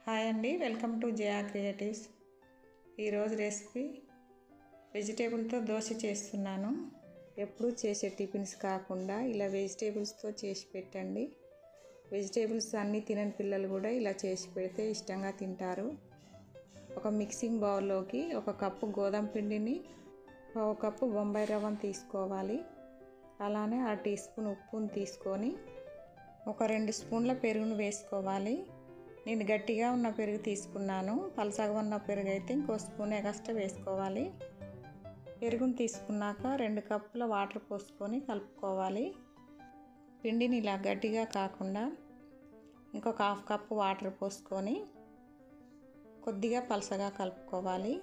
hi అండి welcome to Jaya creatives ఈరోజు recipe వెజిటేబుల్తో దోశ చేస్తున్నాను ఎప్పుడు చేసే టిఫిన్స్ కాకుండా ఇలా వెజిటేబుల్స్తో చేసి పెట్టండి వెజిటేబుల్స్ అన్నీ తినని పిల్లలు కూడా ఇలా చేసి పెడితే ఇష్టంగా తింటారు ఒక మిక్సింగ్ బౌల్లోకి ఒక కప్పు గోధుమ పిండిని ఒక కప్పు బొంబాయి రవ్వను తీసుకోవాలి అలానే ఆ టీ స్పూన్ ఉప్పును తీసుకొని ఒక రెండు స్పూన్ల పెరుగును వేసుకోవాలి నేను గట్టిగా ఉన్న పెరుగు తీసుకున్నాను పలసగా ఉన్న పెరుగు అయితే ఇంకో స్పూన్ ఎగస్ట్రా వేసుకోవాలి పెరుగును తీసుకున్నాక రెండు కప్పుల వాటర్ పోసుకొని కలుపుకోవాలి పిండిని ఇలా గట్టిగా కాకుండా ఇంకొక హాఫ్ కప్పు వాటర్ పోసుకొని కొద్దిగా పలసగా కలుపుకోవాలి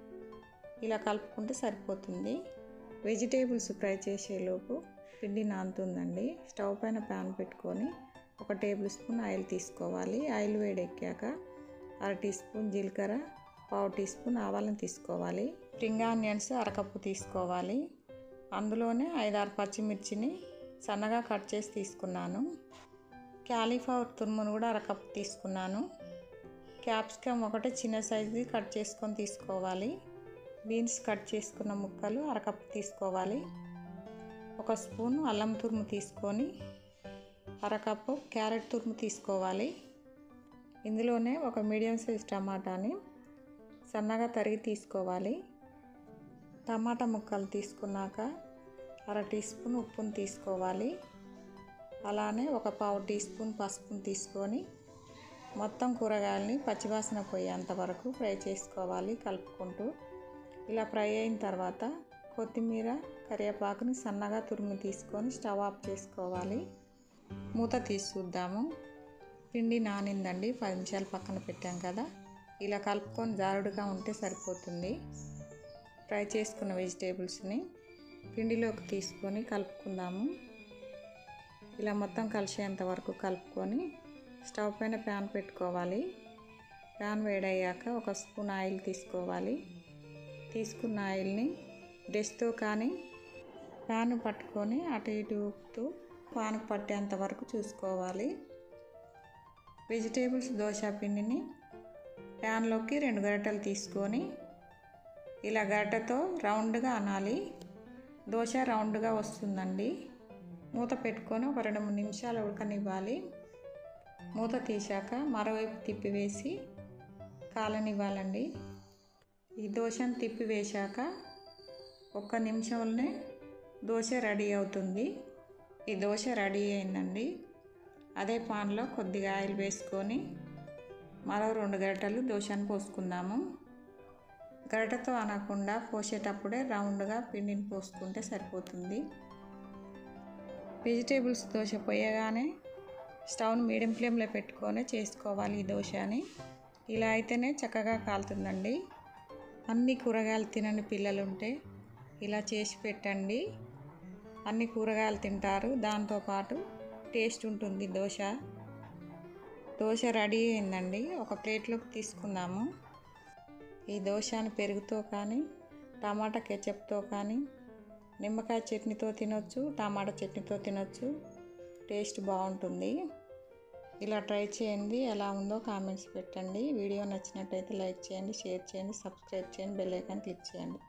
ఇలా కలుపుకుంటే సరిపోతుంది వెజిటేబుల్స్ ఫ్రై చేసేలోపు పిండి నానుతుందండి స్టవ్ పైన ప్యాన్ పెట్టుకొని ఒక టేబుల్ స్పూన్ ఆయిల్ తీసుకోవాలి ఆయిల్ వేడెక్కాక అర టీ స్పూన్ జీలకర్ర పావు టీ స్పూన్ ఆవాలను తీసుకోవాలి స్ప్రింగ్ ఆనియన్స్ అరకప్పు తీసుకోవాలి అందులోనే ఐదారు పచ్చిమిర్చిని సన్నగా కట్ చేసి తీసుకున్నాను క్యాలీఫ్లవర్ తురుమును కూడా అరకప్పు తీసుకున్నాను క్యాప్సికమ్ ఒకటి చిన్న సైజుది కట్ చేసుకొని తీసుకోవాలి బీన్స్ కట్ చేసుకున్న ముక్కలు అరకప్పు తీసుకోవాలి ఒక స్పూన్ అల్లం తురుము తీసుకొని అరకప్పు క్యారెట్ తురుము తీసుకోవాలి ఇందులోనే ఒక మీడియం సైజ్ టమాటాని సన్నగా తరిగి తీసుకోవాలి టమాటా ముక్కలు తీసుకున్నాక అర టీ స్పూన్ ఉప్పును తీసుకోవాలి అలానే ఒక పావు టీ స్పూన్ పసుపును తీసుకొని మొత్తం కూరగాయలని పచ్చివాసన పోయేంత వరకు ఫ్రై చేసుకోవాలి కలుపుకుంటూ ఇలా ఫ్రై అయిన తర్వాత కొత్తిమీర కరివేపాకుని సన్నగా తురిమి తీసుకొని స్టవ్ ఆఫ్ చేసుకోవాలి మూత తీసి చూద్దాము పిండి నానిందండి పది నిమిషాలు పక్కన పెట్టాం కదా ఇలా కలుపుకొని జారుడుగా ఉంటే సరిపోతుంది ఫ్రై చేసుకున్న వెజిటేబుల్స్ని పిండిలోకి తీసుకొని కలుపుకుందాము ఇలా మొత్తం కలిసేంత వరకు కలుపుకొని స్టవ్ పైన ప్యాన్ పెట్టుకోవాలి ప్యాన్ వేడయ్యాక ఒక స్పూన్ ఆయిల్ తీసుకోవాలి తీసుకున్న ఆయిల్ని డెస్తో కానీ ప్యాన్ పట్టుకొని అటు ఇటు ఊపుతూ పాన్ పట్టేంత వరకు చూసుకోవాలి వెజిటేబుల్స్ దోశ పిండిని ప్యాన్లోకి రెండు గరిటెలు తీసుకొని ఇలా గరిటెతో రౌండ్గా అనాలి దోశ రౌండ్గా వస్తుందండి మూత పెట్టుకొని ఒక రెండు మూడు నిమిషాలు ఉడకనివ్వాలి మూత తీసాక మరోవైపు తిప్పివేసి కాలనివ్వాలండి ఈ దోశను తిప్పివేశాక ఒక్క నిమిషంలోనే దోశ రెడీ అవుతుంది ఈ దోశ రెడీ అయిందండి అదే పాన్లో కొద్దిగా ఆయిల్ వేసుకొని మరో రెండు గరిటెలు దోశను పోసుకుందాము గరిటెతో అనకుండా పోసేటప్పుడే రౌండ్గా పిండిని పోసుకుంటే సరిపోతుంది వెజిటేబుల్స్ దోశ పోయగానే స్టవ్ను మీడియం ఫ్లేమ్లో పెట్టుకొని చేసుకోవాలి ఈ దోశని ఇలా అయితేనే చక్కగా కాలుతుందండి అన్ని కూరగాయలు తినని పిల్లలు ఉంటే ఇలా చేసి పెట్టండి అన్ని కూరగాయలు తింటారు దాంతోపాటు టేస్ట్ ఉంటుంది దోశ దోశ రెడీ అయిందండి ఒక ప్లేట్లోకి తీసుకుందాము ఈ దోశని పెరుగుతో కానీ టమాటా కెచప్తో కానీ నిమ్మకాయ చట్నీతో తినొచ్చు టమాటా చట్నీతో తినొచ్చు టేస్ట్ బాగుంటుంది ఇలా ట్రై చేయండి ఎలా ఉందో కామెంట్స్ పెట్టండి వీడియో నచ్చినట్టయితే లైక్ చేయండి షేర్ చేయండి సబ్స్క్రైబ్ చేయండి బెల్ ఐకాన్ క్లిక్ చేయండి